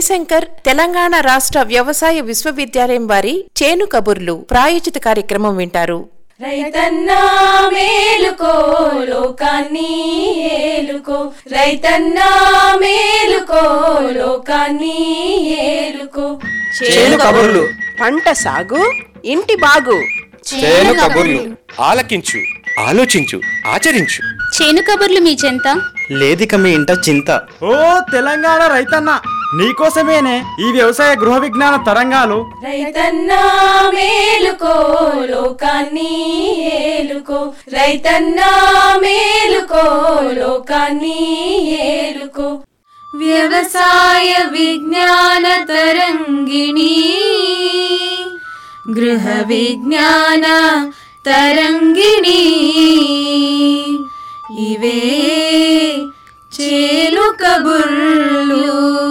శంకర్ తెలంగాణ రాష్ట్ర వ్యవసాయ విశ్వవిద్యాలయం వారి చేను కబుర్లు ప్రాయోజిత కార్యక్రమం వింటారు రైతన్నా మేలుకో లోకాన్ని ఏలుకో రైతన్నా మేలుకో లోకాన్ని ఏలుకో చేను కబుర్లు పంట సాగు ఇంటి బాగు చేను కబుర్లు ఆలకించు ఆలోచించు ఆచరించు చేను కబుర్లు మీ చెంత లేదిక మీ ఇంట చింత ఓ తెలంగాణ రైతన్న నీకోసమేనే ఈ వ్యవసాయ గృహ విజ్ఞాన తరంగాలు రైతన్నా మేలుకో లోకాన్ని ఏలుకో రైతన్నా మేలుకో లోకాన్ని ఏలుకో వ్యవసాయ విజ్ఞాన తరంగిణి గృహ విజ్ఞాన తరంగిణి ఇవే చేలు కబుర్లు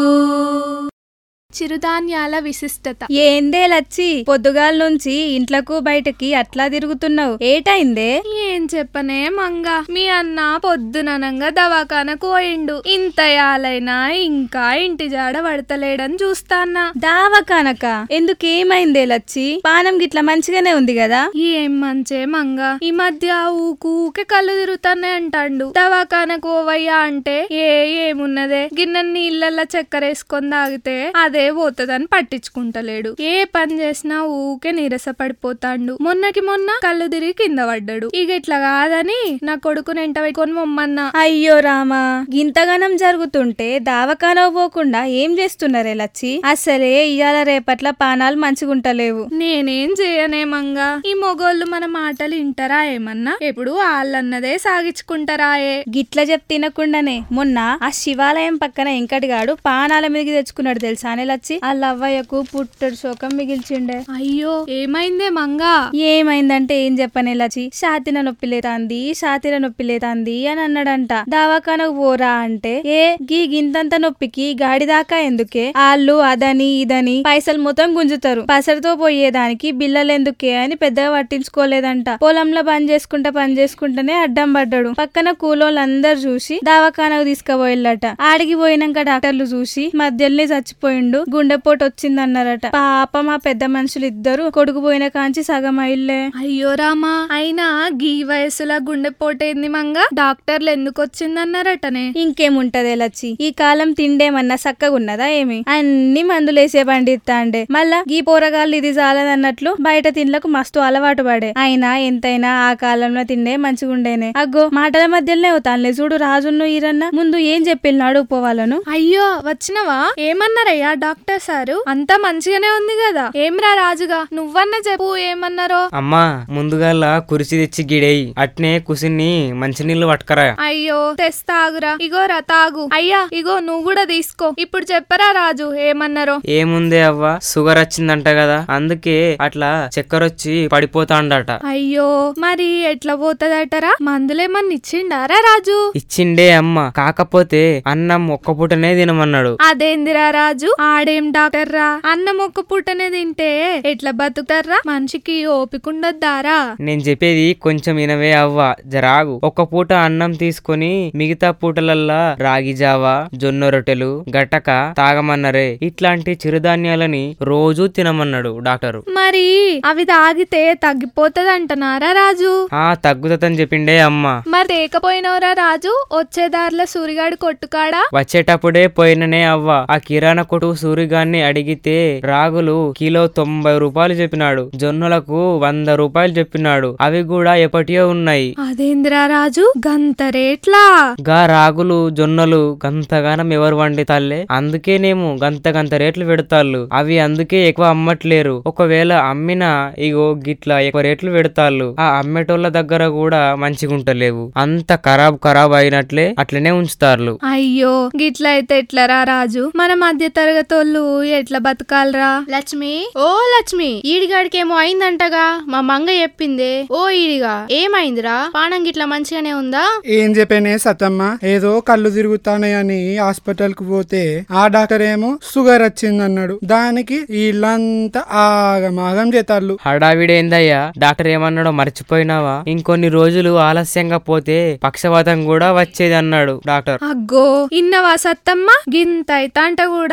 చిరుధాన్యాల విశిష్టత ఏందే లచ్చి పొద్దుగాల నుంచి ఇంట్లకు బయటకి అట్లా తిరుగుతున్నావు ఏటైందే ఏం చెప్పనే మంగ మీ అన్న పొద్దుననంగా దవాఖానకు పోయిండు ఇంత యాలైనా ఇంకా ఇంటి జాడ పడతలేడని చూస్తాన్నా దావకానక ఎందుకేమైందే లచ్చి పానం గిట్ల మంచిగానే ఉంది కదా ఏం మంచే మంగ ఈ మధ్య ఊకూకే కళ్ళు తిరుగుతానే అంటాండు దవాఖానకు పోవయ్యా అంటే ఏ ఏమున్నదే గిన్నె నీళ్ళల్లో చక్కెర వేసుకొని తాగితే అదే పోతుందని పట్టించుకుంటలేడు ఏ పని చేసినా ఊకే నీరస పడిపోతాండు మొన్నకి మొన్న కళ్ళు తిరిగి కింద పడ్డాడు ఇక ఇట్లా కాదని నా కొడుకుని ఎంట పెట్టుకొని మొమ్మన్నా అయ్యో రామా గింతగానం జరుగుతుంటే దావకాన పోకుండా ఏం చేస్తున్నారే లచ్చి అసలే ఇయాల రేపట్ల పానాలు మంచిగుంటలేవు నేనేం చేయనే మంగా ఈ మొగోళ్ళు మన మాటలు వింటారా ఏమన్నా ఎప్పుడు వాళ్ళన్నదే సాగించుకుంటారాయే గిట్ల చెప్ తినకుండానే మొన్న ఆ శివాలయం పక్కన ఎంకటిగాడు పానాల మీదకి తెచ్చుకున్నాడు తెలుసానే లచ్చి ఆ లవ్వయ్యకు పుట్టడు శోకం మిగిల్చిండే అయ్యో ఏమైందే మంగా ఏమైందంటే ఏం చెప్పనే లచ్చి షాతిన నొప్పి లేతాంది షాతిన నొప్పి లేతాంది అని అన్నాడంట దవాఖానకు పోరా అంటే ఏ గీ గింతంత నొప్పికి గాడి దాకా ఎందుకే ఆళ్ళు అదని ఇదని పైసలు మొత్తం గుంజుతారు పసరితో పోయేదానికి బిల్లలు ఎందుకే అని పెద్దగా పట్టించుకోలేదంట పొలంలో పని చేసుకుంటా పని చేసుకుంటానే అడ్డం పడ్డాడు పక్కన కూలోళ్ళందరూ చూసి దవాఖానకు తీసుకుపోయిల్లట ఆడికి పోయినాక డాక్టర్లు చూసి మధ్యలోనే చచ్చిపోయిండు గుండెపోటు వచ్చిందన్నారట పాప మా పెద్ద మనుషులు ఇద్దరు కొడుకు పోయిన కాంచి సగం అయిల్లే అయ్యో రామా అయినా గీ వయసులో గుండెపోటేంది మంగా డాక్టర్లు ఎందుకు వచ్చిందన్నారటనే ఇంకేముంటదే లచ్చి ఈ కాలం తిండేమన్నా సక్కగున్నదా ఏమి అన్ని మందులేసే పండిస్తాండే మళ్ళా గీ పోరగాళ్ళు ఇది చాలదన్నట్లు బయట తిండ్లకు మస్తు అలవాటు పడే అయినా ఎంతైనా ఆ కాలంలో తిండే మంచిగుండేనే అగ్గో మాటల మధ్యలోనే అవుతానులే చూడు రాజును ఈరన్న ముందు ఏం చెప్పినాడు పోవాలను అయ్యో వచ్చినవా ఏమన్నారయ్యా డాక్టర్ సారు అంతా మంచిగానే ఉంది కదా ఏమ్రా రాజుగా నువ్వన్న చెప్పు ఏమన్నారో అమ్మా ముందుగాల కురిసి తెచ్చి గిడేయి అట్నే కుసిని మంచినీళ్ళు పట్టుకరా అయ్యో తెస్తాగురా ఇగో రా తాగు అయ్యా ఇగో నువ్వు కూడా తీసుకో ఇప్పుడు చెప్పరా రాజు ఏమన్నారో ఏముందే అవ్వ షుగర్ వచ్చిందంట కదా అందుకే అట్లా చక్కెర వచ్చి పడిపోతాండట అయ్యో మరి ఎట్లా పోతుందటరా మందులేమన్నా ఇచ్చిండారా రాజు ఇచ్చిండే అమ్మ కాకపోతే అన్నం ఒక్క పూటనే తినమన్నాడు అదేందిరా రాజు ఆడేం డాక్టర్ రా అన్నం ఒక్క పూటనే తింటే ఎట్లా బతుకుతారా మనిషికి ఓపికండొద్దారా నేను చెప్పేది కొంచెం వినవే అవ్వ జరాగు ఒక్క పూట అన్నం తీసుకొని మిగతా పూటలల్లా రాగి జావా జొన్న రొట్టెలు గటక తాగమన్నరే ఇట్లాంటి చిరుధాన్యాలని రోజూ తినమన్నాడు డాక్టరు మరి అవి తాగితే తగ్గిపోతదంటనారా రాజు ఆ తగ్గుతుందని చెప్పిండే అమ్మ మరి తేకపోయినవరా రాజు వచ్చే దారిలో సూరిగాడు కొట్టుకాడా వచ్చేటప్పుడే పోయిననే అవ్వ ఆ కిరాణా కొట్టు సూరిగాన్ని అడిగితే రాగులు కిలో తొంభై రూపాయలు చెప్పినాడు జొన్నలకు వంద రూపాయలు చెప్పినాడు అవి కూడా ఎప్పటియో ఉన్నాయి అదేందిరా రాజు గంత రేట్లా గా రాగులు జొన్నలు గంతగానం ఎవరు వండితాళ్లే అందుకేనేమో గంత గంత రేట్లు పెడతాళ్ళు అవి అందుకే ఎక్కువ అమ్మట్లేరు ఒకవేళ అమ్మినా ఇగో గిట్లా ఎక్కువ రేట్లు పెడతాళ్ళు ఆ అమ్మేటోళ్ళ దగ్గర కూడా మంచిగుంటలేవు అంత ఖరాబ్ ఖరాబ్ అయినట్లే అట్లనే ఉంచుతారు అయ్యో గిట్లయితే ఎట్లరా రాజు మన మధ్య తరగతోళ్ళు ఎట్లా బతకాలరా లక్ష్మి ఓ లక్ష్మి ఈడిగాడికేమో అయిందంటగా మా మంగ చెప్పిందే ఓ ఈడిగా ఏమైందిరా పానం గిట్లా మంచిగానే ఉందా ఏం చెప్పానే సతమ్మ ఏదో కళ్ళు తిరుగుతానని హాస్పిటల్ కు పోతే ఆ డాక్టర్ ఏమో షుగర్ వచ్చిందన్నాడు దానికి వీళ్ళంతా ఆగమాగం చేతాళ్ళు హడావిడేందయ్యా డాక్టర్ ఏమన్నాడో మర్చిపోయినావా ఇంకొన్ని రోజులు ఆలస్యంగా పోతే పక్షవాతం కూడా వచ్చేది అన్నాడు డాక్టర్ అగ్గో ఇన్నవా సత్తమ్మ గింత అయితాంట కూడా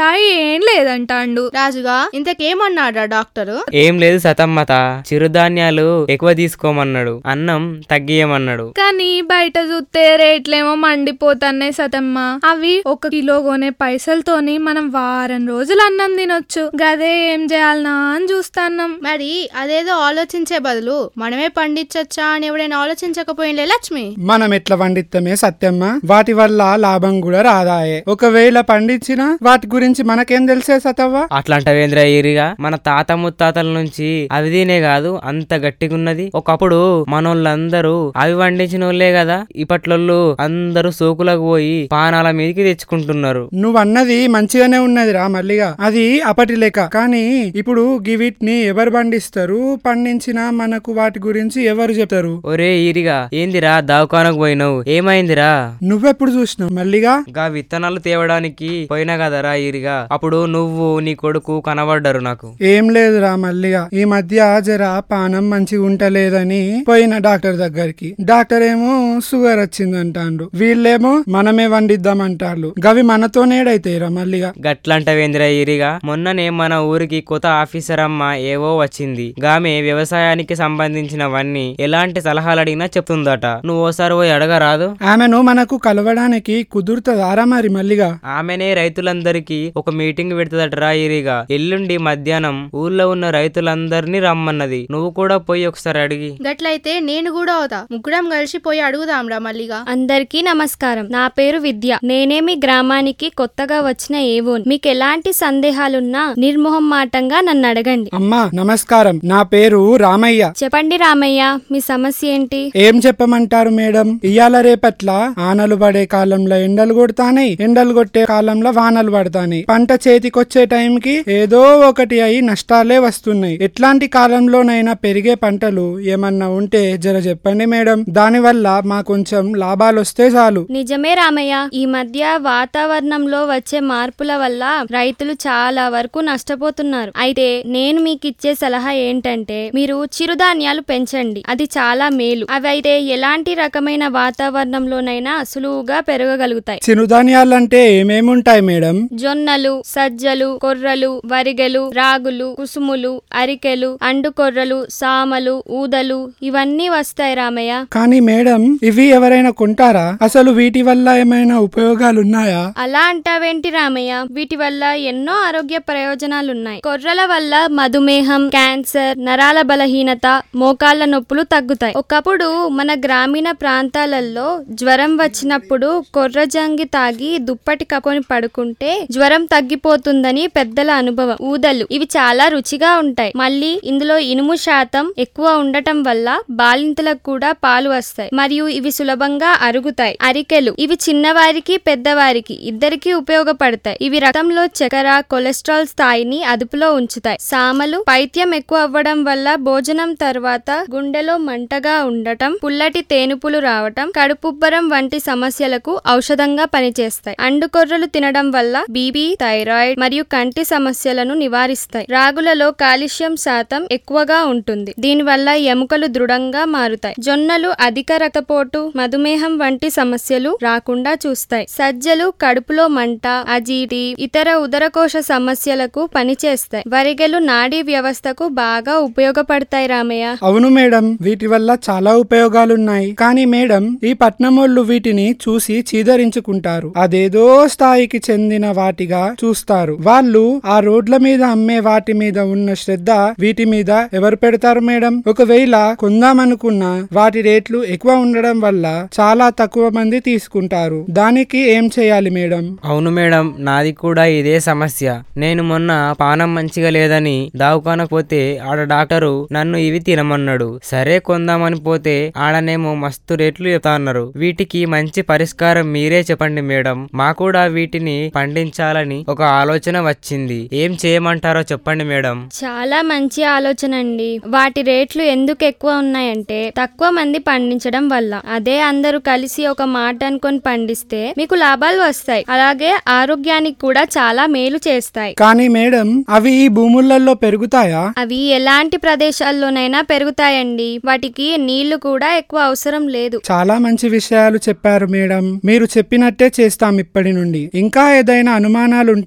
ఏం లేదంటాండు రాజుగా ఇంతకేమన్నాడా డాక్టరు ఏం లేదు సతమ్మత చిరుధాన్యాలు ఎక్కువ తీసుకోమన్నాడు అన్నం తగ్గియమన్నాడు కానీ బయట చూస్తే రేట్లేమో మండిపోతున్నాయి సతమ్మ అవి ఒక కిలో కొనే పైసలతోని మనం వారం రోజులు అన్నం తినొచ్చు గదే ఏం చేయాలనా అని చూస్తాన్నాం మరి అదేదో ఆలోచించే బదులు మనమే పండించొచ్చా అని ఎవడైనా ఆలోచించకపోయిండే లక్ష్మి మనం ఎట్లా పండిత్తమే సత్యమ్మ వాటి వల్ల లాభం కూడా రాదాయే ఒకవేళ పండించిన వాటి గురించి మనకేం తెలిసే సతవ్వ అట్లాంటవేంద్ర ఈరిగా మన తాత ముత్తాతల నుంచి అవి తినే కాదు అంత గట్టిగున్నది ఒకప్పుడు మనోళ్ళందరూ అవి వండించిన వాళ్ళే కదా ఇప్పట్లోళ్ళు అందరూ సోకులకు పోయి పానాల మీదకి తెచ్చుకుంటున్నారు నువ్వన్నది మంచిగానే ఉన్నదిరా మల్లిగా అది అప్పటి లెక్క కానీ ఇప్పుడు గివిట్ని ఎవరు పండిస్తారు పండించినా మనకు వాటి గురించి ఎవరు చెప్తారు ఒరే ఈరిగా ఏందిరా దవాఖానకు పోయినావు ఏమైందిరా నువ్వెప్పుడు చూసినావు మల్లిగా గా విత్తనాలు తేవడానికి పోయినా కదరా ఈరిగా అప్పుడు నువ్వు నీ కొడుకు కనబడ్డారు నాకు ఏం లేదురా మల్లిగా ఈ మధ్య జర పానం మంచిగా ఉంటలేదని పోయిన డాక్టర్ దగ్గరికి డాక్టర్ ఏమో షుగర్ వచ్చిందంటాండు వీళ్ళేమో మనమే వండిద్దామంటారు గవి మనతోనేడైతాయిరా మల్లిగా గట్లంటవేంద్ర ఈరిగా మొన్ననే మన ఊరికి కొత్త ఆఫీసర్ అమ్మ ఏవో వచ్చింది గామె వ్యవసాయానికి సంబంధించినవన్నీ ఎలాంటి సలహాలు అడిగినా చెప్తుందట నువ్వు ఓసారి పోయి అడగరాదు ఆమెను మనకు కలవడానికి కుదురుతుందారా మరి మల్లిగా ఆమెనే రైతులందరికీ ఒక మీటింగ్ పెడుతుందటరా ఈరిగా ఎల్లుండి మధ్యాహ్నం ఊళ్ళో ఉన్న రైతులందరినీ రమ్మన్నది నువ్వు కూడా పోయి ఒకసారి అడిగి గట్లయితే నేను కూడా అవుతా ముగ్గురం కలిసి పోయి అడుగుదాంరా మల్లిగా అందరికీ నమస్కారం నా పేరు విద్య నేనే మీ గ్రామానికి కొత్తగా వచ్చిన ఏవోన్ మీకు ఎలాంటి సందేహాలున్నా నిర్మోహమాటంగా నన్ను అడగండి అమ్మా నమస్కారం నా పేరు రామయ్య చెప్పండి రామయ్య మీ సమస్య ఏంటి ఏం చెప్పమంటారు మేడం ఇయ్యాల రేపట్ల ఆనలు పడే కాలంలో ఎండలు కొడతానయి ఎండలు కొట్టే కాలంలో వానలు పడతానయి పంట చేతికొచ్చే టైంకి ఏదో ఒకటి అయి నష్టాలే వస్తున్నాయి ఎట్లాంటి కాలంలోనైనా పెరిగే పంటలు ఏమన్నా ఉంటే జర చెప్పండి మేడం దానివల్ల మా కొంచెం లాభాలు వస్తే చాలు నిజమే రామయ్య ఈ మధ్య వాతావరణంలో వచ్చే మార్పుల వల్ల రైతులు చాలా వరకు నష్టపోతున్నారు అయితే నేను మీకు ఇచ్చే సలహా ఏంటంటే మీరు చిరుధాన్యాలు పెంచండి అది చాలా మేలు అవి అయితే ఎలాంటి రకమైన వాతావరణంలోనైనా సులువుగా పెరగగలుగుతాయి చిరుధాన్యాలంటే ఏమేముంటాయి మేడం జొన్నలు సజ్జలు కొర్రలు వరిగెలు రాగులు కుసుములు అరికెలు అండుకొర్రలు సామలు ఊదలు ఇవన్నీ వస్తాయి రామయ్య కానీ మేడం ఇవి ఎవరైనా కొంటారా అసలు వీటి వల్ల ఏమైనా ఉపయోగాలున్నాయా అలా అంటావేంటి రామయ్య వీటి వల్ల ఎన్నో ఆరోగ్య ప్రయోజనాలున్నాయి కొర్రల వల్ల మధుమేహం క్యాన్సర్ నరాల బలహీనత మోకాళ్ళ నొప్పులు తగ్గుతాయి ఒకప్పుడు మన గ్రామీణ ప్రాంతాలలో జ్వరం వచ్చినప్పుడు కొర్ర జంగి తాగి దుప్పటి కప్పుకొని పడుకుంటే జ్వరం తగ్గిపోతుందని పెద్దల అనుభవం ఊదలు ఇవి చాలా రుచిగా ఉంటాయి మళ్ళీ ఇందులో ఇనుము శాతం ఎక్కువ ఉండటం వల్ల బాలింతలకు కూడా పాలు వస్తాయి మరియు ఇవి సులభంగా అరుగుతాయి అరికెలు ఇవి చిన్నవారికి పెద్దవారికి ఇద్దరికి ఉపయోగపడతాయి ఇవి రక్తంలో చక్కెర కొలెస్ట్రాల్ స్థాయిని అదుపులో ఉంచుతాయి సామలు పైత్యం ఎక్కువ అవ్వడం వల్ల భోజనం తర్వాత గుండెలో మంటగా ఉండటం పుల్లటి తేనుపులు రావటం కడుపుబ్బరం వంటి సమస్యలకు ఔషధంగా పనిచేస్తాయి అండుకొర్రలు తినడం వల్ల బీపీ థైరాయిడ్ మరియు కంటి సమస్యలను నివారిస్తాయి రాగులలో కాల్షియం శాతం ఎక్కువగా ఉంటుంది దీనివల్ల ఎముకలు దృఢంగా మారుతాయి జొన్నలు అధిక రక్తపోటు మధుమేహం వంటి సమస్యలు రాకుండా చూస్తాయి సజ్జలు కడుపులో మంట అజీటి ఇతర ఉదరకోశ సమస్యలకు పనిచేస్తాయి వరిగెలు నాడీ వ్యవస్థకు బాగా ఉపయోగపడతాయి రామయ్య అవును మేడం వీటి వల్ల చాలా ఉపయోగాలున్నాయి కానీ మేడం ఈ పట్నమోళ్ళు వీటిని చూసి చీదరించుకుంటారు అదేదో స్థాయికి చెందిన వాటిగా చూస్తారు వాళ్ళు ఆ రోడ్ల మీద అమ్మే వాటి మీద ఉన్న శ్రద్ధ వీటి మీద ఎవరు పెడతారు మేడం ఒకవేళ కొందామనుకున్నా వాటి రేట్లు ఎక్కువ ఉండడం వల్ల చాలా తక్కువ మంది తీసుకుంటారు దానికి ఏం చేయాలి మేడం అవును మేడం నాది కూడా ఇదే సమస్య నేను మొన్న పానం మంచిగా లేదని దావుకానకు పోతే ఆడ డాక్టరు నన్ను ఇవి తినమన్నాడు సరే కొందామని పోతే ఆడనేమో మస్తు రేట్లు చెప్తా అన్నారు వీటికి మంచి పరిష్కారం మీరే చెప్పండి మేడం మా కూడా వీటిని పండించాలని ఒక ఆలోచన వచ్చింది ఏం చేయమంటారో చెప్పండి మేడం చాలా మంచి ఆలోచన అండి వాటి రేట్లు ఎందుకు ఎక్కువ ఉన్నాయంటే తక్కువ మంది పండించడం వల్ల అదే అందరూ కలిసి ఒక మాట అనుకొని పండిస్తే మీకు లాభాలు వస్తాయి అలాగే ఆరోగ్యానికి కూడా చాలా మేలు చేస్తాయి కానీ మేడం అవి ఈ భూములలో పెరుగుతాయా అవి ఎలాంటి ప్రదేశాల్లోనైనా పెరుగుతాయండి వాటికి నీళ్లు కూడా ఎక్కువ అవసరం లేదు చాలా మంచి విషయాలు చెప్పారు మేడం మీరు చెప్పినట్టే చేస్తాం ఇప్పటి నుండి ఇంకా ఏదైనా అనుమానాలుంటే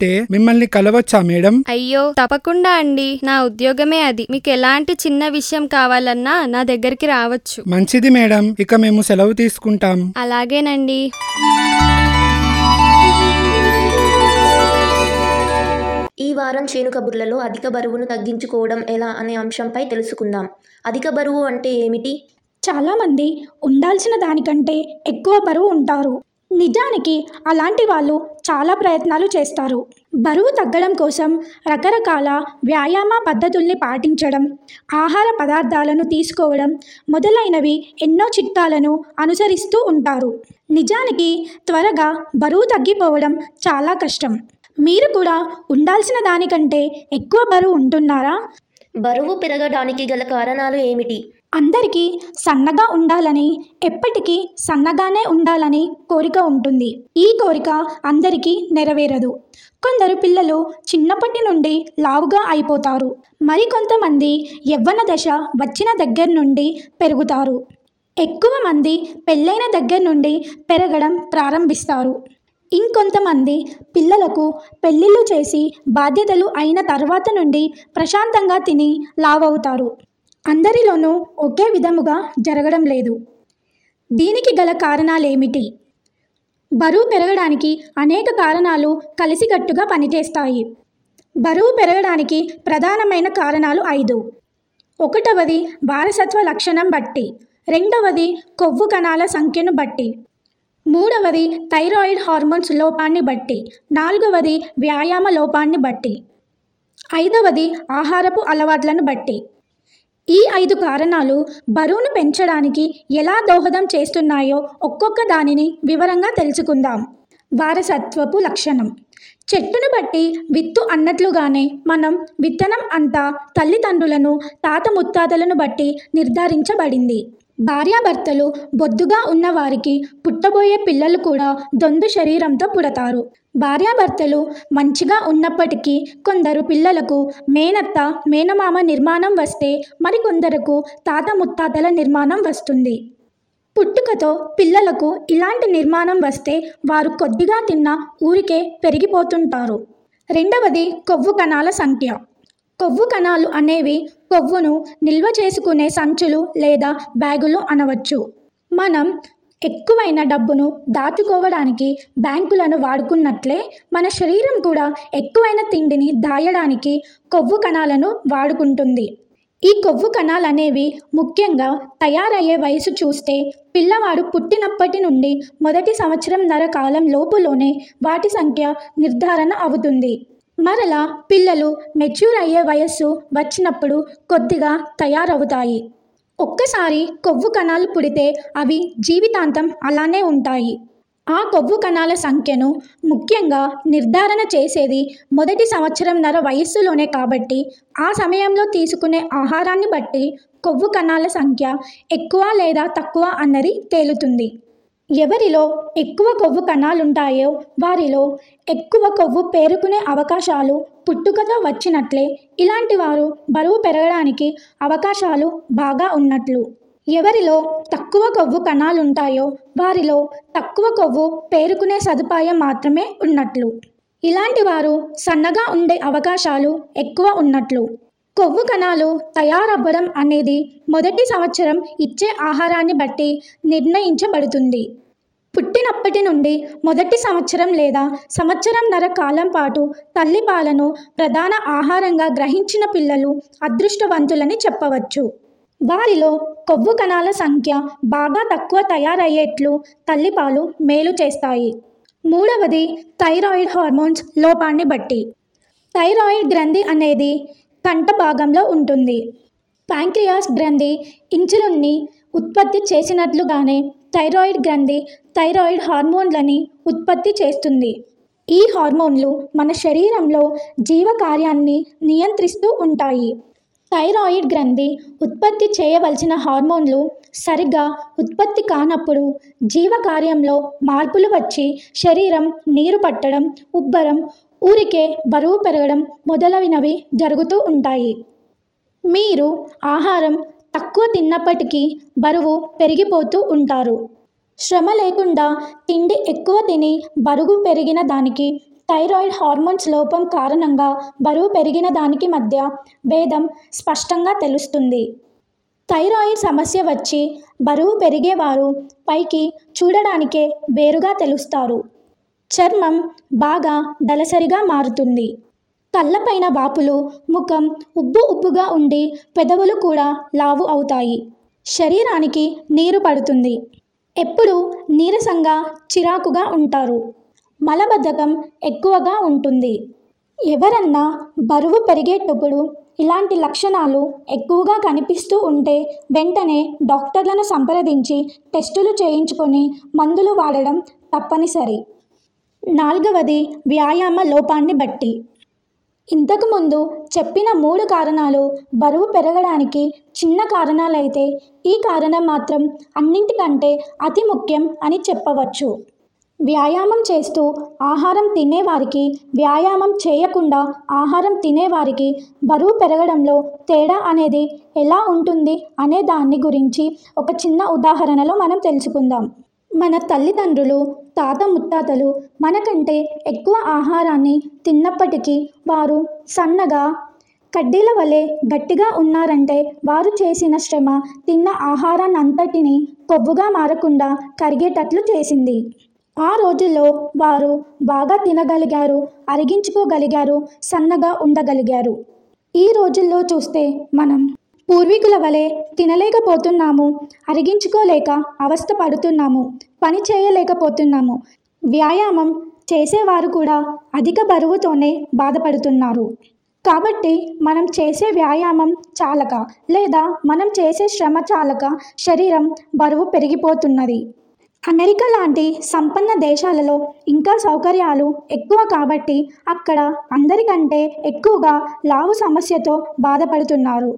మిమ్మల్ని కలవచ్చా మేడం అయ్యో తప్పకుండా అండి నా ఉద్యోగమే అది మీకు ఎలాంటి చిన్న విషయం కావాలన్నా నా దగ్గరికి రావచ్చు మంచిది మేడం ఇక మేము సెలవు తీసుకుంటాం అలాగేనండి ఈ వారం చేను కబుర్లలో అధిక బరువును తగ్గించుకోవడం ఎలా అనే అంశంపై తెలుసుకుందాం అధిక బరువు అంటే ఏమిటి చాలామంది ఉండాల్సిన దానికంటే ఎక్కువ బరువు ఉంటారు నిజానికి అలాంటి వాళ్ళు చాలా ప్రయత్నాలు చేస్తారు బరువు తగ్గడం కోసం రకరకాల వ్యాయామ పద్ధతుల్ని పాటించడం ఆహార పదార్థాలను తీసుకోవడం మొదలైనవి ఎన్నో చిట్కాలను అనుసరిస్తూ ఉంటారు నిజానికి త్వరగా బరువు తగ్గిపోవడం చాలా కష్టం మీరు కూడా ఉండాల్సిన దానికంటే ఎక్కువ బరువు ఉంటున్నారా బరువు పెరగడానికి గల కారణాలు ఏమిటి అందరికీ సన్నగా ఉండాలని ఎప్పటికీ సన్నగానే ఉండాలని కోరిక ఉంటుంది ఈ కోరిక అందరికీ నెరవేరదు కొందరు పిల్లలు చిన్నప్పటి నుండి లావుగా అయిపోతారు మరికొంతమంది యవ్వన దశ వచ్చిన దగ్గర నుండి పెరుగుతారు ఎక్కువ మంది పెళ్ళైన దగ్గర నుండి పెరగడం ప్రారంభిస్తారు ఇంకొంతమంది పిల్లలకు పెళ్ళిళ్ళు చేసి బాధ్యతలు అయిన తర్వాత నుండి ప్రశాంతంగా తిని లావవుతారు అందరిలోనూ ఒకే విధముగా జరగడం లేదు దీనికి గల కారణాలేమిటి బరువు పెరగడానికి అనేక కారణాలు కలిసికట్టుగా పనిచేస్తాయి బరువు పెరగడానికి ప్రధానమైన కారణాలు ఐదు ఒకటవది వారసత్వ లక్షణం బట్టి రెండవది కొవ్వు కణాల సంఖ్యను బట్టి మూడవది థైరాయిడ్ హార్మోన్స్ లోపాన్ని బట్టి నాలుగవది వ్యాయామ లోపాన్ని బట్టి ఐదవది ఆహారపు అలవాట్లను బట్టి ఈ ఐదు కారణాలు బరువును పెంచడానికి ఎలా దోహదం చేస్తున్నాయో ఒక్కొక్క దానిని వివరంగా తెలుసుకుందాం వారసత్వపు లక్షణం చెట్టును బట్టి విత్తు అన్నట్లుగానే మనం విత్తనం అంతా తల్లిదండ్రులను తాత ముత్తాతలను బట్టి నిర్ధారించబడింది భార్యాభర్తలు బొద్దుగా ఉన్న వారికి పుట్టబోయే పిల్లలు కూడా దొందు శరీరంతో పుడతారు భార్యాభర్తలు మంచిగా ఉన్నప్పటికీ కొందరు పిల్లలకు మేనత్త మేనమామ నిర్మాణం వస్తే మరికొందరకు తాత ముత్తాతల నిర్మాణం వస్తుంది పుట్టుకతో పిల్లలకు ఇలాంటి నిర్మాణం వస్తే వారు కొద్దిగా తిన్న ఊరికే పెరిగిపోతుంటారు రెండవది కొవ్వు కణాల సంఖ్య కొవ్వు కణాలు అనేవి కొవ్వును నిల్వ చేసుకునే సంచులు లేదా బ్యాగులు అనవచ్చు మనం ఎక్కువైన డబ్బును దాచుకోవడానికి బ్యాంకులను వాడుకున్నట్లే మన శరీరం కూడా ఎక్కువైన తిండిని దాయడానికి కొవ్వు కణాలను వాడుకుంటుంది ఈ కొవ్వు కణాలు అనేవి ముఖ్యంగా తయారయ్యే వయసు చూస్తే పిల్లవాడు పుట్టినప్పటి నుండి మొదటి సంవత్సరం నర కాలం లోపులోనే వాటి సంఖ్య నిర్ధారణ అవుతుంది మరలా పిల్లలు మెచ్యూర్ అయ్యే వయస్సు వచ్చినప్పుడు కొద్దిగా తయారవుతాయి ఒక్కసారి కొవ్వు కణాలు పుడితే అవి జీవితాంతం అలానే ఉంటాయి ఆ కొవ్వు కణాల సంఖ్యను ముఖ్యంగా నిర్ధారణ చేసేది మొదటి సంవత్సరంన్నర వయస్సులోనే కాబట్టి ఆ సమయంలో తీసుకునే ఆహారాన్ని బట్టి కొవ్వు కణాల సంఖ్య ఎక్కువ లేదా తక్కువ అన్నది తేలుతుంది ఎవరిలో ఎక్కువ కొవ్వు కణాలుంటాయో వారిలో ఎక్కువ కొవ్వు పేరుకునే అవకాశాలు పుట్టుకతో వచ్చినట్లే ఇలాంటి వారు బరువు పెరగడానికి అవకాశాలు బాగా ఉన్నట్లు ఎవరిలో తక్కువ కొవ్వు కణాలుంటాయో వారిలో తక్కువ కొవ్వు పేరుకునే సదుపాయం మాత్రమే ఉన్నట్లు ఇలాంటి వారు సన్నగా ఉండే అవకాశాలు ఎక్కువ ఉన్నట్లు కొవ్వు కణాలు తయారవ్వడం అనేది మొదటి సంవత్సరం ఇచ్చే ఆహారాన్ని బట్టి నిర్ణయించబడుతుంది పుట్టినప్పటి నుండి మొదటి సంవత్సరం లేదా సంవత్సరంన్నర కాలం పాటు తల్లిపాలను ప్రధాన ఆహారంగా గ్రహించిన పిల్లలు అదృష్టవంతులని చెప్పవచ్చు వారిలో కొవ్వు కణాల సంఖ్య బాగా తక్కువ తయారయ్యేట్లు తల్లిపాలు మేలు చేస్తాయి మూడవది థైరాయిడ్ హార్మోన్స్ లోపాన్ని బట్టి థైరాయిడ్ గ్రంథి అనేది కంట భాగంలో ఉంటుంది ప్యాంక్రియాస్ గ్రంథి ఇన్సులిన్ని ఉత్పత్తి చేసినట్లుగానే థైరాయిడ్ గ్రంథి థైరాయిడ్ హార్మోన్లని ఉత్పత్తి చేస్తుంది ఈ హార్మోన్లు మన శరీరంలో జీవకార్యాన్ని నియంత్రిస్తూ ఉంటాయి థైరాయిడ్ గ్రంథి ఉత్పత్తి చేయవలసిన హార్మోన్లు సరిగ్గా ఉత్పత్తి కానప్పుడు జీవకార్యంలో మార్పులు వచ్చి శరీరం నీరు పట్టడం ఉబ్బరం ఊరికే బరువు పెరగడం మొదలైనవి జరుగుతూ ఉంటాయి మీరు ఆహారం తక్కువ తిన్నప్పటికీ బరువు పెరిగిపోతూ ఉంటారు శ్రమ లేకుండా తిండి ఎక్కువ తిని బరువు పెరిగిన దానికి థైరాయిడ్ హార్మోన్స్ లోపం కారణంగా బరువు పెరిగిన దానికి మధ్య భేదం స్పష్టంగా తెలుస్తుంది థైరాయిడ్ సమస్య వచ్చి బరువు పెరిగేవారు పైకి చూడడానికే వేరుగా తెలుస్తారు చర్మం బాగా దలసరిగా మారుతుంది కళ్ళపైన వాపులు ముఖం ఉబ్బు ఉబ్బుగా ఉండి పెదవులు కూడా లావు అవుతాయి శరీరానికి నీరు పడుతుంది ఎప్పుడు నీరసంగా చిరాకుగా ఉంటారు మలబద్ధకం ఎక్కువగా ఉంటుంది ఎవరన్నా బరువు పెరిగేటప్పుడు ఇలాంటి లక్షణాలు ఎక్కువగా కనిపిస్తూ ఉంటే వెంటనే డాక్టర్లను సంప్రదించి టెస్టులు చేయించుకొని మందులు వాడడం తప్పనిసరి నాలుగవది వ్యాయామ లోపాన్ని బట్టి ఇంతకుముందు చెప్పిన మూడు కారణాలు బరువు పెరగడానికి చిన్న కారణాలైతే ఈ కారణం మాత్రం అన్నింటికంటే అతి ముఖ్యం అని చెప్పవచ్చు వ్యాయామం చేస్తూ ఆహారం తినేవారికి వ్యాయామం చేయకుండా ఆహారం తినేవారికి బరువు పెరగడంలో తేడా అనేది ఎలా ఉంటుంది అనే దాన్ని గురించి ఒక చిన్న ఉదాహరణలో మనం తెలుసుకుందాం మన తల్లిదండ్రులు తాత ముత్తాతలు మనకంటే ఎక్కువ ఆహారాన్ని తిన్నప్పటికీ వారు సన్నగా కడ్డీల వలె గట్టిగా ఉన్నారంటే వారు చేసిన శ్రమ తిన్న ఆహారాన్నంతటినీ కొవ్వుగా మారకుండా కరిగేటట్లు చేసింది ఆ రోజుల్లో వారు బాగా తినగలిగారు అరిగించుకోగలిగారు సన్నగా ఉండగలిగారు ఈ రోజుల్లో చూస్తే మనం పూర్వీకుల వలె తినలేకపోతున్నాము అరిగించుకోలేక అవస్థ పడుతున్నాము పని చేయలేకపోతున్నాము వ్యాయామం చేసేవారు కూడా అధిక బరువుతోనే బాధపడుతున్నారు కాబట్టి మనం చేసే వ్యాయామం చాలక లేదా మనం చేసే శ్రమ చాలక శరీరం బరువు పెరిగిపోతున్నది అమెరికా లాంటి సంపన్న దేశాలలో ఇంకా సౌకర్యాలు ఎక్కువ కాబట్టి అక్కడ అందరికంటే ఎక్కువగా లావు సమస్యతో బాధపడుతున్నారు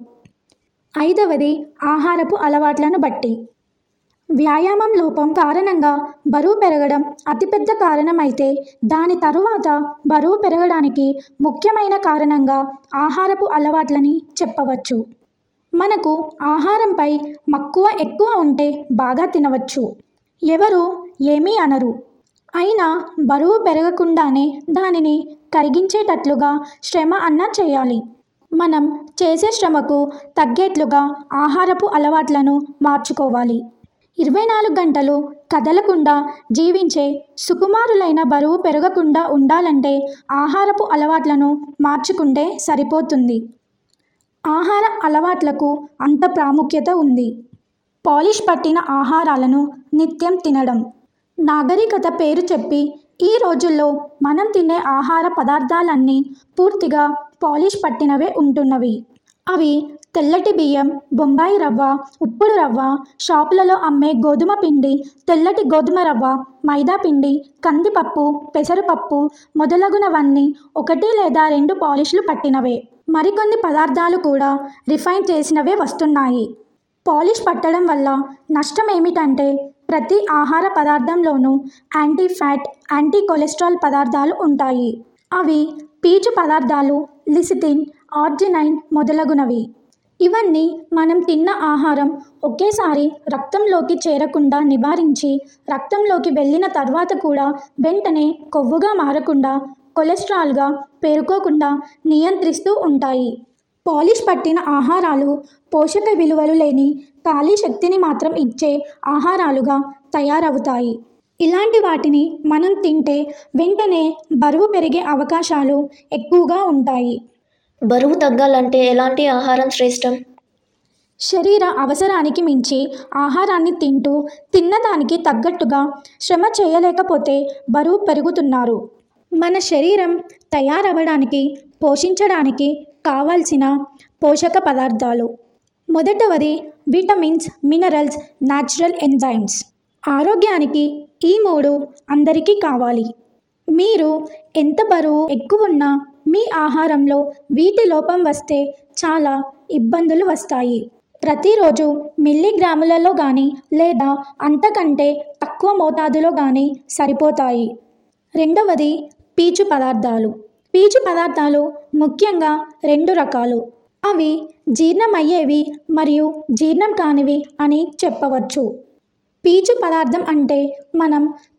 ఐదవది ఆహారపు అలవాట్లను బట్టి వ్యాయామం లోపం కారణంగా బరువు పెరగడం అతిపెద్ద కారణమైతే దాని తరువాత బరువు పెరగడానికి ముఖ్యమైన కారణంగా ఆహారపు అలవాట్లని చెప్పవచ్చు మనకు ఆహారంపై మక్కువ ఎక్కువ ఉంటే బాగా తినవచ్చు ఎవరు ఏమీ అనరు అయినా బరువు పెరగకుండానే దానిని కరిగించేటట్లుగా శ్రమ అన్నా చేయాలి మనం చేసే శ్రమకు తగ్గేట్లుగా ఆహారపు అలవాట్లను మార్చుకోవాలి ఇరవై నాలుగు గంటలు కదలకుండా జీవించే సుకుమారులైన బరువు పెరగకుండా ఉండాలంటే ఆహారపు అలవాట్లను మార్చుకుంటే సరిపోతుంది ఆహార అలవాట్లకు అంత ప్రాముఖ్యత ఉంది పాలిష్ పట్టిన ఆహారాలను నిత్యం తినడం నాగరికత పేరు చెప్పి ఈ రోజుల్లో మనం తినే ఆహార పదార్థాలన్నీ పూర్తిగా పాలిష్ పట్టినవే ఉంటున్నవి అవి తెల్లటి బియ్యం బొంబాయి రవ్వ ఉప్పుడు రవ్వ షాపులలో అమ్మే గోధుమ పిండి తెల్లటి గోధుమ రవ్వ మైదా పిండి కందిపప్పు పెసరపప్పు మొదలగునవన్నీ ఒకటి లేదా రెండు పాలిష్లు పట్టినవే మరికొన్ని పదార్థాలు కూడా రిఫైన్ చేసినవే వస్తున్నాయి పాలిష్ పట్టడం వల్ల నష్టం ఏమిటంటే ప్రతి ఆహార పదార్థంలోనూ యాంటీ ఫ్యాట్ యాంటీ కొలెస్ట్రాల్ పదార్థాలు ఉంటాయి అవి పీచు పదార్థాలు లిసిటిన్ ఆర్జినైన్ మొదలగునవి ఇవన్నీ మనం తిన్న ఆహారం ఒకేసారి రక్తంలోకి చేరకుండా నివారించి రక్తంలోకి వెళ్ళిన తర్వాత కూడా వెంటనే కొవ్వుగా మారకుండా కొలెస్ట్రాల్గా పేరుకోకుండా నియంత్రిస్తూ ఉంటాయి పాలిష్ పట్టిన ఆహారాలు పోషక విలువలు లేని ఖాళీ శక్తిని మాత్రం ఇచ్చే ఆహారాలుగా తయారవుతాయి ఇలాంటి వాటిని మనం తింటే వెంటనే బరువు పెరిగే అవకాశాలు ఎక్కువగా ఉంటాయి బరువు తగ్గాలంటే ఎలాంటి ఆహారం శ్రేష్టం శరీర అవసరానికి మించి ఆహారాన్ని తింటూ తిన్నదానికి తగ్గట్టుగా శ్రమ చేయలేకపోతే బరువు పెరుగుతున్నారు మన శరీరం తయారవ్వడానికి పోషించడానికి కావాల్సిన పోషక పదార్థాలు మొదటవది విటమిన్స్ మినరల్స్ న్యాచురల్ ఎంజైమ్స్ ఆరోగ్యానికి ఈ మూడు అందరికీ కావాలి మీరు ఎంత బరువు ఎక్కువున్నా మీ ఆహారంలో వీటి లోపం వస్తే చాలా ఇబ్బందులు వస్తాయి ప్రతిరోజు మిల్లీగ్రాములలో కానీ లేదా అంతకంటే తక్కువ మోతాదులో కానీ సరిపోతాయి రెండవది పీచు పదార్థాలు పీచు పదార్థాలు ముఖ్యంగా రెండు రకాలు అవి జీర్ణమయ్యేవి మరియు జీర్ణం కానివి అని చెప్పవచ్చు పీచు పదార్థం అంటే మనం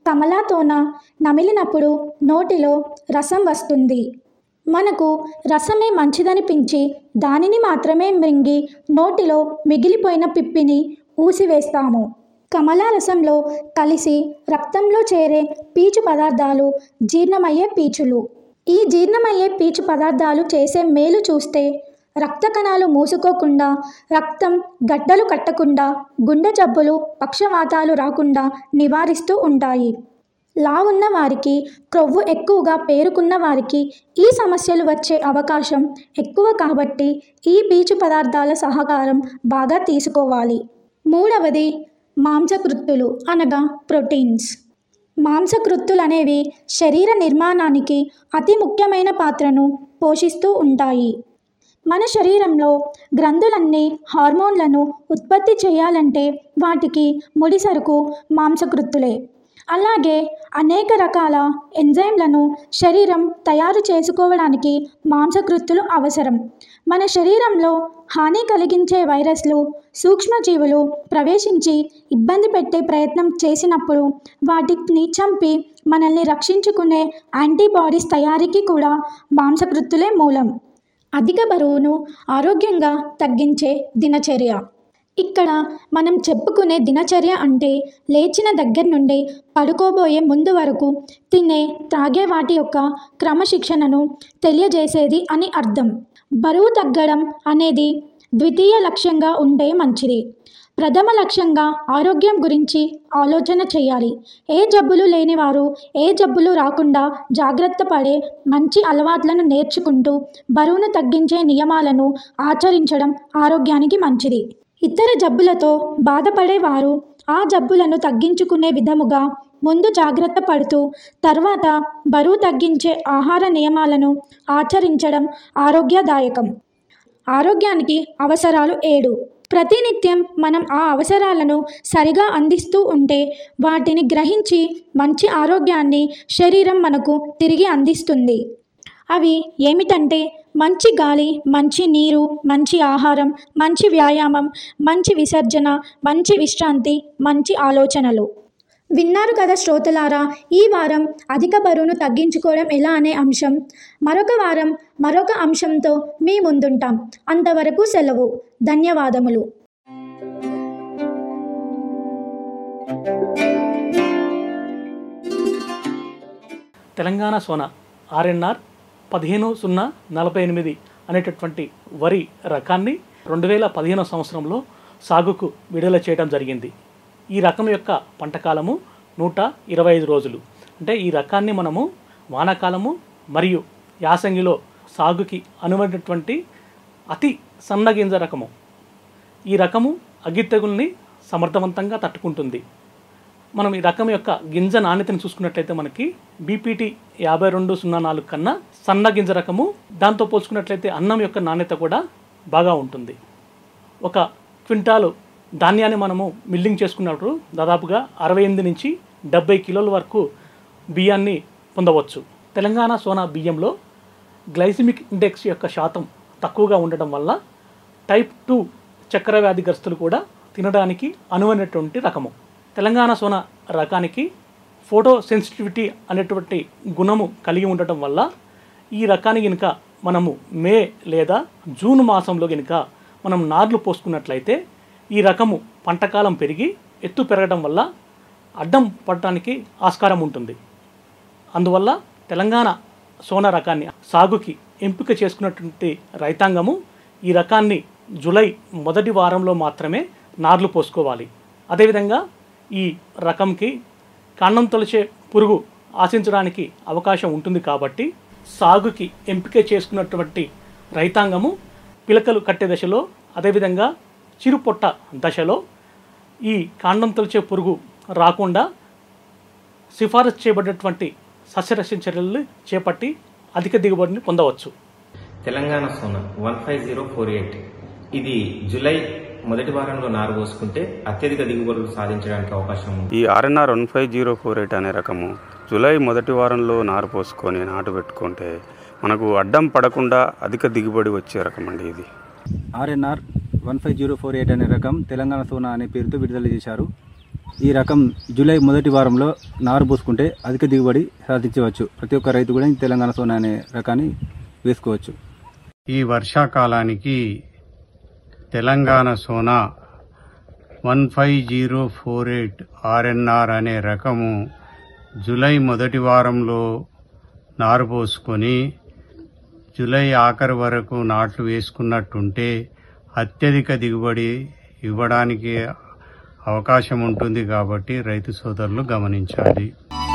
కమలాతోన నమిలినప్పుడు నోటిలో రసం వస్తుంది మనకు రసమే మంచిదనిపించి దానిని మాత్రమే మృంగి నోటిలో మిగిలిపోయిన పిప్పిని ఊసివేస్తాము కమలా రసంలో కలిసి రక్తంలో చేరే పీచు పదార్థాలు జీర్ణమయ్యే పీచులు ఈ జీర్ణమయ్యే పీచు పదార్థాలు చేసే మేలు చూస్తే రక్త కణాలు మూసుకోకుండా రక్తం గడ్డలు కట్టకుండా గుండె జబ్బులు పక్షవాతాలు రాకుండా నివారిస్తూ ఉంటాయి లావున్న వారికి క్రొవ్వు ఎక్కువగా పేరుకున్న వారికి ఈ సమస్యలు వచ్చే అవకాశం ఎక్కువ కాబట్టి ఈ పీచు పదార్థాల సహకారం బాగా తీసుకోవాలి మూడవది మాంసకృత్తులు అనగా ప్రోటీన్స్ మాంసకృత్తులు అనేవి శరీర నిర్మాణానికి అతి ముఖ్యమైన పాత్రను పోషిస్తూ ఉంటాయి మన శరీరంలో గ్రంథులన్నీ హార్మోన్లను ఉత్పత్తి చేయాలంటే వాటికి ముడిసరుకు మాంసకృత్తులే అలాగే అనేక రకాల ఎంజైమ్లను శరీరం తయారు చేసుకోవడానికి మాంసకృత్తులు అవసరం మన శరీరంలో హాని కలిగించే వైరస్లు సూక్ష్మజీవులు ప్రవేశించి ఇబ్బంది పెట్టే ప్రయత్నం చేసినప్పుడు వాటిని చంపి మనల్ని రక్షించుకునే యాంటీబాడీస్ తయారీకి కూడా మాంసకృత్తులే మూలం అధిక బరువును ఆరోగ్యంగా తగ్గించే దినచర్య ఇక్కడ మనం చెప్పుకునే దినచర్య అంటే లేచిన దగ్గర నుండి పడుకోబోయే ముందు వరకు తినే త్రాగే వాటి యొక్క క్రమశిక్షణను తెలియజేసేది అని అర్థం బరువు తగ్గడం అనేది ద్వితీయ లక్ష్యంగా ఉంటే మంచిది ప్రథమ లక్ష్యంగా ఆరోగ్యం గురించి ఆలోచన చేయాలి ఏ జబ్బులు లేనివారు ఏ జబ్బులు రాకుండా జాగ్రత్త పడే మంచి అలవాట్లను నేర్చుకుంటూ బరువును తగ్గించే నియమాలను ఆచరించడం ఆరోగ్యానికి మంచిది ఇతర జబ్బులతో బాధపడేవారు ఆ జబ్బులను తగ్గించుకునే విధముగా ముందు జాగ్రత్త పడుతూ తర్వాత బరువు తగ్గించే ఆహార నియమాలను ఆచరించడం ఆరోగ్యదాయకం ఆరోగ్యానికి అవసరాలు ఏడు ప్రతినిత్యం మనం ఆ అవసరాలను సరిగా అందిస్తూ ఉంటే వాటిని గ్రహించి మంచి ఆరోగ్యాన్ని శరీరం మనకు తిరిగి అందిస్తుంది అవి ఏమిటంటే మంచి గాలి మంచి నీరు మంచి ఆహారం మంచి వ్యాయామం మంచి విసర్జన మంచి విశ్రాంతి మంచి ఆలోచనలు విన్నారు కదా శ్రోతలారా ఈ వారం అధిక బరువును తగ్గించుకోవడం ఎలా అనే అంశం మరొక వారం మరొక అంశంతో మీ ముందుంటాం అంతవరకు సెలవు ధన్యవాదములు తెలంగాణ సోనా ఆర్ఎన్ఆర్ పదిహేను సున్నా నలభై ఎనిమిది అనేటటువంటి వరి రకాన్ని రెండు వేల పదిహేనో సంవత్సరంలో సాగుకు విడుదల చేయడం జరిగింది ఈ రకం యొక్క పంటకాలము నూట ఇరవై ఐదు రోజులు అంటే ఈ రకాన్ని మనము వానాకాలము మరియు యాసంగిలో సాగుకి అనువైనటువంటి అతి సన్నగింజ రకము ఈ రకము అగ్గి తెగుల్ని సమర్థవంతంగా తట్టుకుంటుంది మనం ఈ రకం యొక్క గింజ నాణ్యతను చూసుకున్నట్లయితే మనకి బీపీటీ యాభై రెండు సున్నా నాలుగు కన్నా సన్న గింజ రకము దాంతో పోల్చుకున్నట్లయితే అన్నం యొక్క నాణ్యత కూడా బాగా ఉంటుంది ఒక క్వింటాలు ధాన్యాన్ని మనము మిల్లింగ్ చేసుకున్నప్పుడు దాదాపుగా అరవై ఎనిమిది నుంచి డెబ్బై కిలోల వరకు బియ్యాన్ని పొందవచ్చు తెలంగాణ సోనా బియ్యంలో గ్లైసిమిక్ ఇండెక్స్ యొక్క శాతం తక్కువగా ఉండడం వల్ల టైప్ టూ చక్కెర వ్యాధిగ్రస్తులు కూడా తినడానికి అనువైనటువంటి రకము తెలంగాణ సోనా రకానికి ఫోటో సెన్సిటివిటీ అనేటువంటి గుణము కలిగి ఉండటం వల్ల ఈ రకాన్ని కనుక మనము మే లేదా జూన్ మాసంలో కనుక మనం నార్లు పోసుకున్నట్లయితే ఈ రకము పంటకాలం పెరిగి ఎత్తు పెరగడం వల్ల అడ్డం పడటానికి ఆస్కారం ఉంటుంది అందువల్ల తెలంగాణ సోనా రకాన్ని సాగుకి ఎంపిక చేసుకున్నటువంటి రైతాంగము ఈ రకాన్ని జూలై మొదటి వారంలో మాత్రమే నార్లు పోసుకోవాలి అదేవిధంగా ఈ రకంకి కాండం తొలిచే పురుగు ఆశించడానికి అవకాశం ఉంటుంది కాబట్టి సాగుకి ఎంపిక చేసుకున్నటువంటి రైతాంగము పిలకలు కట్టే దశలో అదేవిధంగా చిరుపొట్ట దశలో ఈ కాండం తొలిచే పురుగు రాకుండా సిఫారసు చేయబడినటువంటి సస్యరక్షణ చర్యలు చేపట్టి అధిక దిగుబడిని పొందవచ్చు Telangana Sona one five zero four eight ఇది జూలై మొదటి వారంలో నారు పోసుకుంటే అత్యధిక దిగుబడులు సాధించడానికి అవకాశం ఉంది ఈ RNR one five zero four eight అనే రకము జూలై మొదటి వారంలో నారు పోసుకొని నాటు పెట్టుకుంటే మనకు అడ్డం పడకుండా అధిక దిగుబడి వచ్చే రకం అండి ఇది RNR one five zero four eight అనే రకం తెలంగాణ సోనా అనే పేరుతో విడుదల చేశారు ఈ రకం జూలై మొదటి వారంలో నారు పోసుకుంటే అధిక దిగుబడి సాధించవచ్చు ప్రతి ఒక్క రైతు కూడా ఈ తెలంగాణ సోనా అనే రకాన్ని వేసుకోవచ్చు ఈ వర్షాకాలానికి Telangana Sona one five zero four eight RNR అనే రకము జూలై మొదటి వారంలో నారు పోసుకొని జూలై ఆఖరి వరకు నాట్లు వేసుకున్నట్టుంటే అత్యధిక దిగుబడి ఇవ్వడానికి అవకాశం ఉంటుంది కాబట్టి రైతు సోదరులు గమనించాలి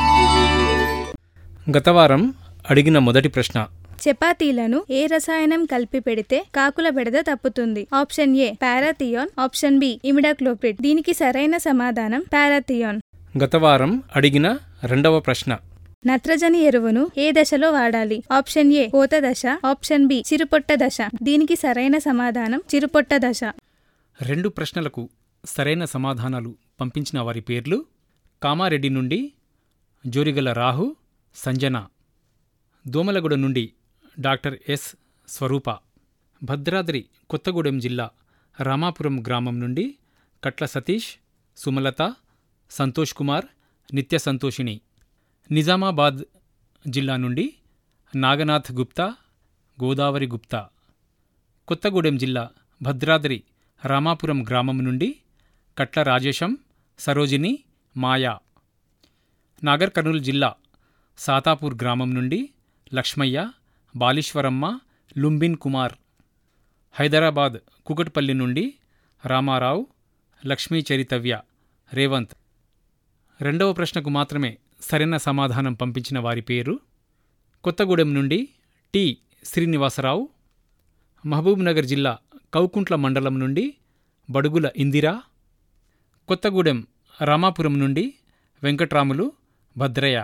గత వారం అడిగిన మొదటి ప్రశ్న చపాతీలను ఏ రసాయనం కలిపి పెడితే కాకుల బెడద తప్పుతుంది option A parathion option B imidacloprid దీనికి సరైన సమాధానం పారాథియోన్ గత వారం అడిగిన రెండవ ప్రశ్న నత్రజని ఎరువును ఏ దశలో వాడాలి ఆప్షన్ ఏ కోత దశ ఆప్షన్ బి చిరుపొట్ట దశ దీనికి సరైన సమాధానం చిరుపొట్ట దశ రెండు ప్రశ్నలకు సరైన సమాధానాలు పంపించిన వారి పేర్లు కామారెడ్డి నుండి జోరిగల రాహు సంజన దోమలగూడ నుండి డాక్టర్ ఎస్ స్వరూప భద్రాద్రి కొత్తగూడెం జిల్లా రామాపురం గ్రామం నుండి కట్ల సతీష్ సుమలత సంతోష్ కుమార్ నిత్య సంతోషిని నిజామాబాద్ జిల్లా నుండి నాగనాథ్ గుప్తా గోదావరి గుప్తా కొత్తగూడెం జిల్లా భద్రాద్రి రామాపురం గ్రామం నుండి కట్ల రాజేశం సరోజిని మాయా నాగర్ కర్నూలు జిల్లా సాతాపూర్ గ్రామం నుండి లక్ష్మయ్య బాలీశ్వరమ్మ లుంబిన్ కుమార్ హైదరాబాద్ కుకట్పల్లి నుండి రామారావు లక్ష్మీ చరితవ్య రేవంత్ రెండవ ప్రశ్నకు మాత్రమే సరైన సమాధానం పంపించిన వారి పేరు కొత్తగూడెం నుండి టి శ్రీనివాసరావు మహబూబ్నగర్ జిల్లా కౌకుంట్ల మండలం నుండి బడుగుల ఇందిరా కొత్తగూడెం రామాపురం నుండి వెంకట్రాములు భద్రయ్య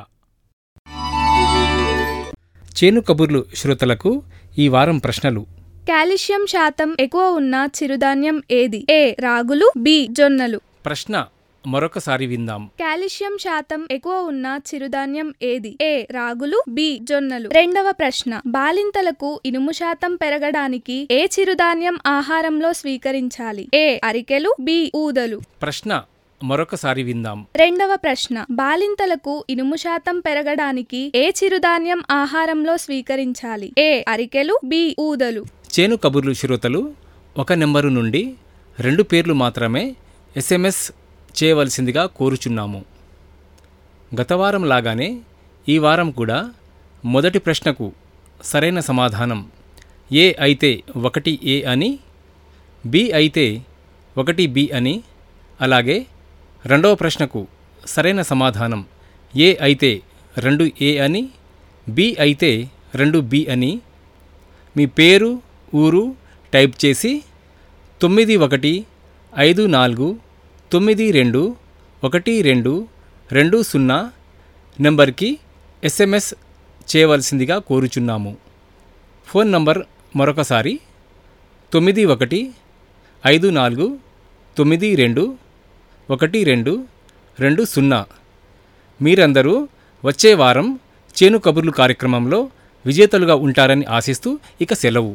చేను కబుర్లు శ్రోతలకు ఈ వారం ప్రశ్నలు కాల్షియం శాతం ఎక్కువ ఉన్న చిరుధాన్యం ఏది ఏ రాగులు బి జొన్నలు ప్రశ్న మరొకసారి విందాం కాల్షియం శాతం ఎక్కువ ఉన్న చిరుధాన్యం ఏది ఏ రాగులు బి జొన్నలు రెండవ ప్రశ్న బాలింతలకు ఇనుము శాతం పెరగడానికి ఏ చిరుధాన్యం ఆహారంలో స్వీకరించాలి ఏ అరికెలు బి ఊదలు ప్రశ్న మరొకసారి విందాం రెండవ ప్రశ్న బాలింతలకు ఇనుము శాతం పెరగడానికి ఏ చిరుధాన్యం ఆహారంలో స్వీకరించాలి ఏ అరికెలు బి ఊదలు చేను కబుర్లు శ్రోతలు ఒక నెంబరు నుండి రెండు పేర్లు మాత్రమే ఎస్ఎంఎస్ చేయవలసిందిగా కోరుచున్నాము గత వారం లాగానే ఈ వారం కూడా మొదటి ప్రశ్నకు సరైన సమాధానం ఏ అయితే ఒకటి ఏ అని బి అయితే ఒకటి బి అని అలాగే రెండవ ప్రశ్నకు సరైన సమాధానం ఏ అయితే రెండు ఏ అని బి అయితే రెండు బి అని మీ పేరు ఊరు టైప్ చేసి తొమ్మిది ఒకటి ఐదు నాలుగు తొమ్మిది రెండు ఒకటి రెండు రెండు సున్నా నెంబర్కి ఎస్ఎంఎస్ చేయవలసిందిగా కోరుచున్నాము ఫోన్ నంబర్ మరొకసారి తొమ్మిది ఒకటి ఐదు నాలుగు తొమ్మిది రెండు ఒకటి రెండు రెండు సున్నా మీరందరూ వచ్చే వారం చేను కబుర్లు కార్యక్రమంలో విజేతలుగా ఉంటారని ఆశిస్తూ ఇక సెలవు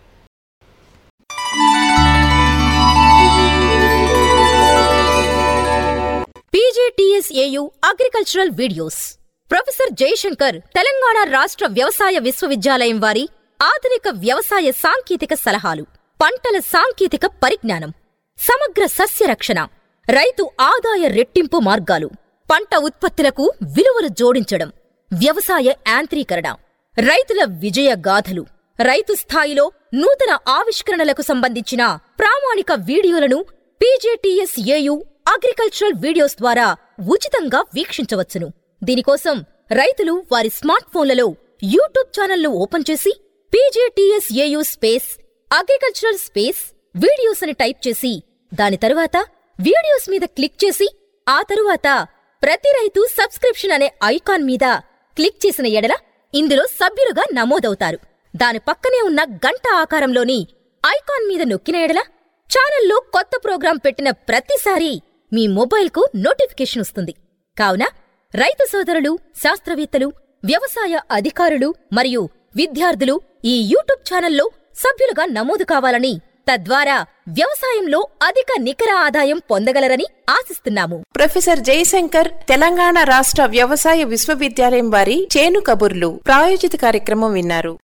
PGTSAU agricultural videos professor Jayashankar Telangana రాష్ట్ర వ్యవసాయ విశ్వవిద్యాలయం వారి ఆధునిక వ్యవసాయ సాంకేతిక సలహాలు పంటల సాంకేతిక పరిజ్ఞానం సమగ్ర సస్య రక్షణ రైతు ఆదాయ రెట్టింపు మార్గాలు పంట ఉత్పత్తులకు విలువలు జోడించడం వ్యవసాయ యాంత్రీకరణ రైతుల విజయ గాథలు రైతు స్థాయిలో నూతన ఆవిష్కరణలకు సంబంధించిన ప్రామాణిక వీడియోలను పీజేటీఎస్ఏయు అగ్రికల్చరల్ వీడియోస్ ద్వారా ఉచితంగా వీక్షించవచ్చును దీనికోసం రైతులు వారి స్మార్ట్ ఫోన్లలో యూట్యూబ్ ఛానల్ను ఓపెన్ చేసి PJTSAU space agricultural space videos అని టైప్ చేసి దాని తరువాత వీడియోస్ మీద క్లిక్ చేసి ఆ తరువాత ప్రతి రైతు సబ్స్క్రిప్షన్ అనే ఐకాన్ మీద క్లిక్ చేసిన ఎడల ఇందులో సభ్యులుగా నమోదవుతారు దాని పక్కనే ఉన్న గంట ఆకారంలోని ఐకాన్ మీద నొక్కిన ఎడల ఛానల్లో కొత్త ప్రోగ్రాం పెట్టిన ప్రతిసారి మీ మొబైల్కు నోటిఫికేషన్ వస్తుంది కావున రైతు సోదరులు శాస్త్రవేత్తలు వ్యవసాయ అధికారులు మరియు విద్యార్థులు ఈ యూట్యూబ్ ఛానల్లో సభ్యులుగా నమోదు కావాలని తద్వారా వ్యవసాయంలో అధిక నికర ఆదాయం పొందగలరని ఆశిస్తున్నాము ప్రొఫెసర్ జయశంకర్ తెలంగాణ రాష్ట్ర వ్యవసాయ విశ్వవిద్యాలయం వారి చేను కబుర్లు ప్రాయోజిత కార్యక్రమం విన్నారు